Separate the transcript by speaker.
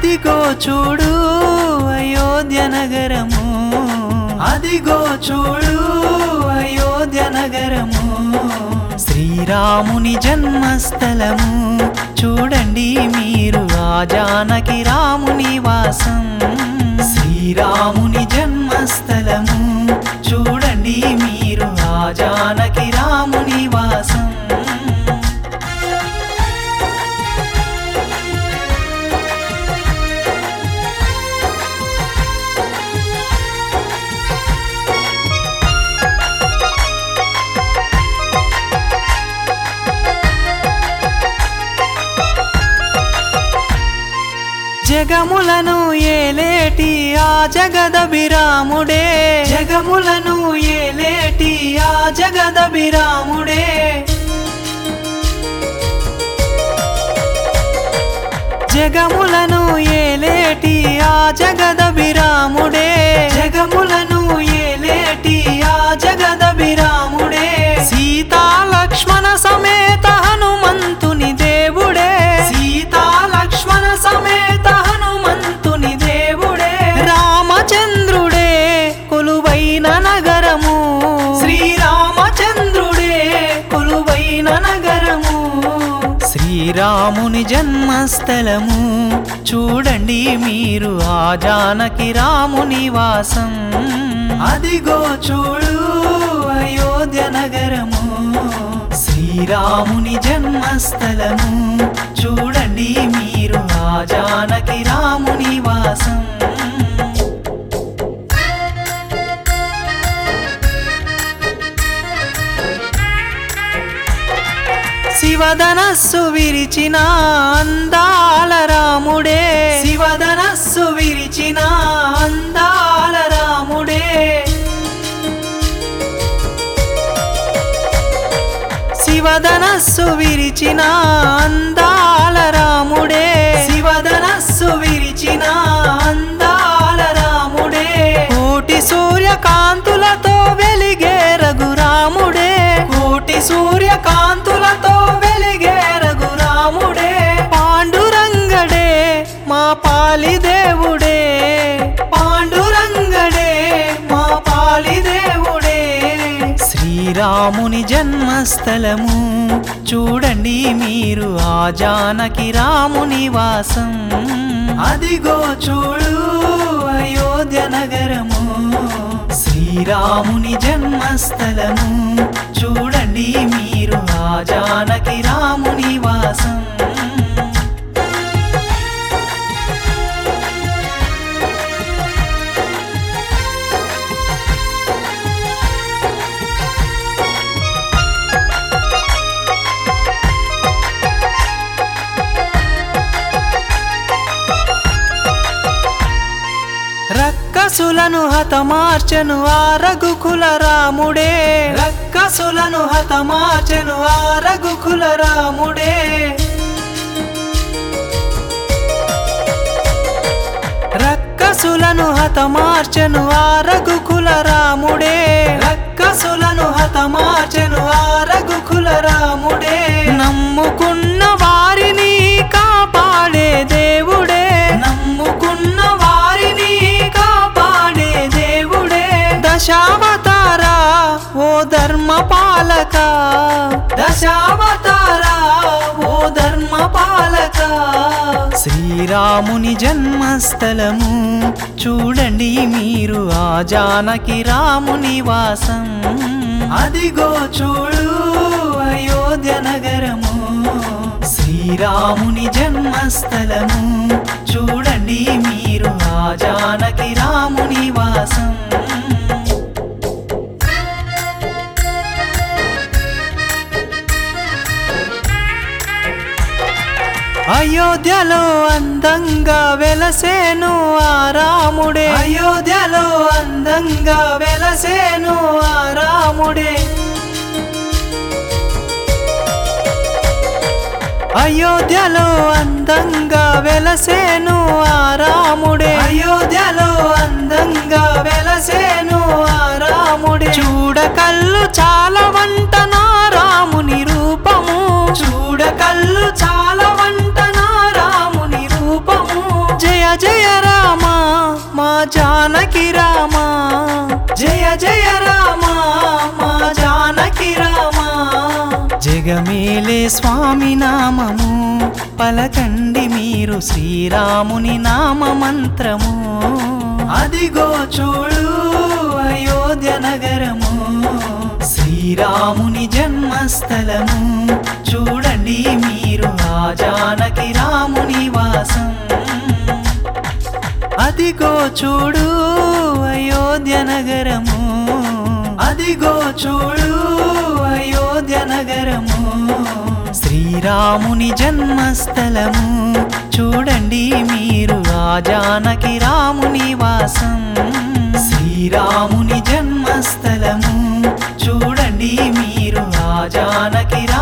Speaker 1: అదిగో చూడు అయోధ్య నగరము అదిగో చూడు అయోధ్య నగరము శ్రీరాముని జన్మస్థలము చూడండి మీరు ఆ జానకి రాముని వాసం శ్రీరాముని జన్మస్థలము చూడండి మీరు ఆ జానకి రాముని వాసం జగములను ఏలేటి ఆ జగదభిరాముడే జగములను ఏలేటి ఆ జగదభిరాముడే జగములను ఏలేటి ఆ జగదభిరాముడే జగములను ఏలేటి ఆ జగదభిరాముడే సీతా లక్ష్మణ సమేత హనుమంతుని దేవుడే సీతా లక్ష్మణ సమేత హనుమంతుని దేవుడే రామచంద్రుడే కొలువైన నగరము శ్రీరామచంద్రుడే కొలువైన నగరము శ్రీరాముని జన్మస్థలము చూడండి మీరు ఆ జానకి రాముని వాసం అదిగో చూడు అయోధ్య నగరము శ్రీరాముని జన్మస్థలము చూడండి మీరు ఆ జానకి రాముని వాసం శివధనస్సు విరిచిన అందాల రాముడే శివధనస్సు విరిచిన అందాల రాముడే శివధనస్సు విరిచిన అందాల రాముడే శివధనస్సు విరిచిన అందాల రాముడే కోటి సూర్యకాంతులతో వెలిగే రఘురాముడే కోటి సూర్యకాంతులతో వెలిగే రఘురాముడే పాండురంగడే మా పాలి దేవుడే పాండురంగడే మా పాలి దేవుడే శ్రీరాముని జన్మస్థలము చూడండి మీరు ఆ జానకి రాముని వాసం అదిగో చూడు అయోధ్య నగరము శ్రీరాముని జన్మస్థలము చూడండి మీరు ఆ జానకి రాముని వాసం రక్కసులను హతమార్చను ఆ రఘుకుల రాముడే రక్కసులను హతమార్చను ఆ రఘుకుల రాముడే రక్కసులను హతమార్చను ఆ రఘుకుల రాముడే రక్కసులను హతమార్చను ఆ రఘుకుల రాముడే నమ్ముకున్న వారిని కాపాడే దేవుడే నమ్ముకున్న వారిని కాపాడే దేవుడే దశావతారా ఓ ధర్మ పాలక దశావతారా ఓ ధర్మ పాలక శ్రీరాముని జన్మస్థలము చూడండి మీరు ఆ జానకి రాముని వాసం అదిగో చూడు అయోధ్య నగరము శ్రీరాముని జన్మస్థలము చూడండి మీరు ఆ జానకి రాముని వాసం అయోధ్యలో అందంగా వెలసేను ఆ రాముడే అయోధ్యలో అందంగా వెలసేను ఆ రాముడే అయోధ్యలో అందంగా వెలసేను ఆ రాముడే అయోధ్యలో అందంగా వెలసేను ఆ రాముడే చూడ కళ్ళు చాలా వంట నా రాముని రూపము చూడ కళ్ళు చాలా వంట నా రాముని రూపము జయ జగమేలే స్వామి నామము పలకండి మీరు శ్రీరాముని నామ మంత్రము అదిగో చూడు అయోధ్య నగరము శ్రీరాముని జన్మస్థలము చూడండి మీరు ఆ జానకి రాముని వాసం అదిగో చూడు అయోధ్య నగరము అదిగో చూడు అయోధ్య నగరము శ్రీరాముని జన్మస్థలము చూడండి మీరు ఆ జానకి రాముని వాసం శ్రీరాముని జన్మస్థలము చూడండి మీరు ఆ జానకి